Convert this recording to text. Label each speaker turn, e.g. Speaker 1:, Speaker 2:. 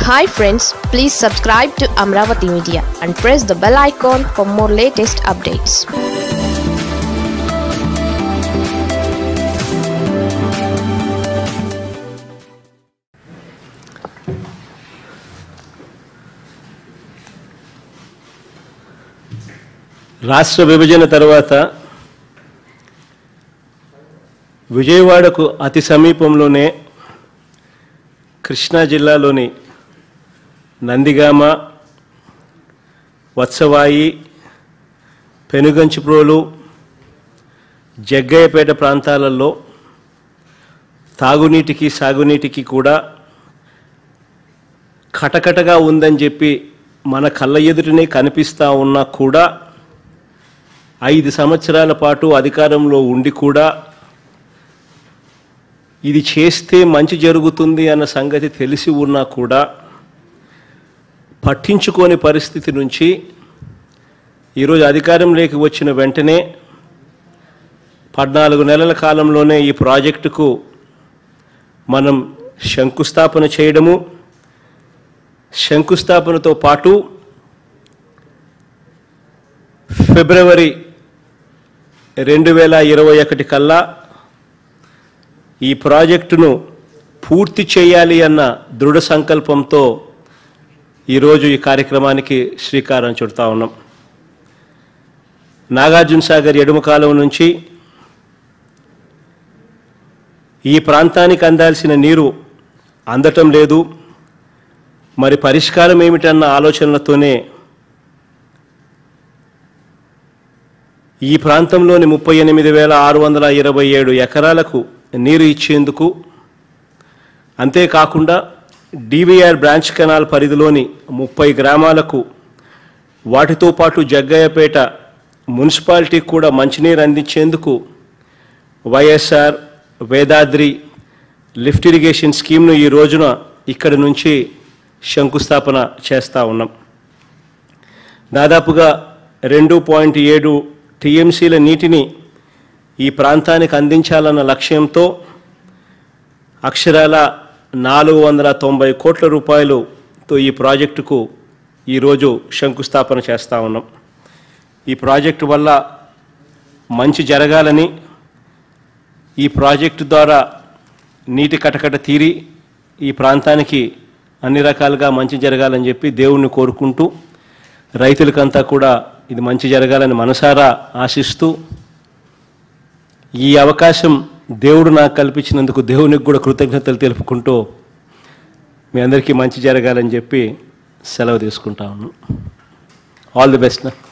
Speaker 1: hi friends please subscribe to Amaravati media and press the bell icon for more latest updates
Speaker 2: రాష్ట్ర విభజన తర్వాత విజయవాడకు అతి సమీపంలోనే కృష్ణా జిల్లాలోని నందిగామ వత్సవాయి పెనుగంచిప్రోలు జగ్గయ్యపేట ప్రాంతాలలో తాగునీటికి సాగునీటికి కూడా కటకటగా ఉందని చెప్పి మన కళ్ళ ఎదుటనే కనిపిస్తూ ఉన్నా కూడా ఐదు సంవత్సరాల పాటు అధికారంలో ఉండి కూడా ఇది చేస్తే మంచి జరుగుతుంది అన్న సంగతి తెలిసి ఉన్నా కూడా పట్టించుకోని పరిస్థితి నుంచి ఈరోజు అధికారంలోకి వచ్చిన వెంటనే పద్నాలుగు నెలల కాలంలోనే ఈ ప్రాజెక్టుకు మనం శంకుస్థాపన చేయడము శంకుస్థాపనతో పాటు ఫిబ్రవరి రెండు వేల ఇరవై ఒకటి కల్లా ఈ ప్రాజెక్టును పూర్తి చేయాలి అన్న దృఢ సంకల్పంతో ఈరోజు ఈ కార్యక్రమానికి శ్రీకారం చుడతా ఉన్నాం నాగార్జున సాగర్ ఎడుమ కాలువ నుంచి ఈ ప్రాంతానికి అందాల్సిన నీరు అందటం లేదు మరి పరిష్కారం ఏమిటన్న ఆలోచనలతోనే ఈ ప్రాంతంలోని ముప్పై ఎనిమిది వేల ఆరు వందల ఇరవై ఏడు ఎకరాలకు నీరు ఇచ్చేందుకు అంతేకాకుండా డివిఆర్ బ్రాంచ్ కెనాల్ పరిధిలోని ముప్పై గ్రామాలకు వాటితో పాటు జగ్గయ్యపేట మున్సిపాలిటీకి కూడా మంచినీరు అందించేందుకు వైఎస్ఆర్ వేదాద్రి లిఫ్ట్ ఇరిగేషన్ స్కీమ్ను ఈ రోజున ఇక్కడి నుంచి శంకుస్థాపన చేస్తూ ఉన్నాం దాదాపుగా రెండు పాయింట్ ఏడు టీఎంసీల నీటిని ఈ ప్రాంతానికి అందించాలన్న లక్ష్యంతో అక్షరాల నాలుగు వందల తొంభై కోట్ల రూపాయలుతో ఈ ప్రాజెక్టుకు ఈరోజు శంకుస్థాపన చేస్తూ ఉన్నాం ఈ ప్రాజెక్టు వల్ల మంచి జరగాలని ఈ ప్రాజెక్టు ద్వారా నీటి కటకట తీరి ఈ ప్రాంతానికి అన్ని రకాలుగా మంచి జరగాలని చెప్పి దేవుణ్ణి కోరుకుంటూ రైతులకంతా కూడా ఇది మంచి జరగాలని మనసారా ఆశిస్తూ ఈ అవకాశం దేవుడు నాకు కల్పించినందుకు దేవునికి కూడా కృతజ్ఞతలు తెలుపుకుంటూ మీ అందరికీ మంచి జరగాలని చెప్పి సెలవు తీసుకుంటా ఉన్నాను ఆల్ ది బెస్ట్ నా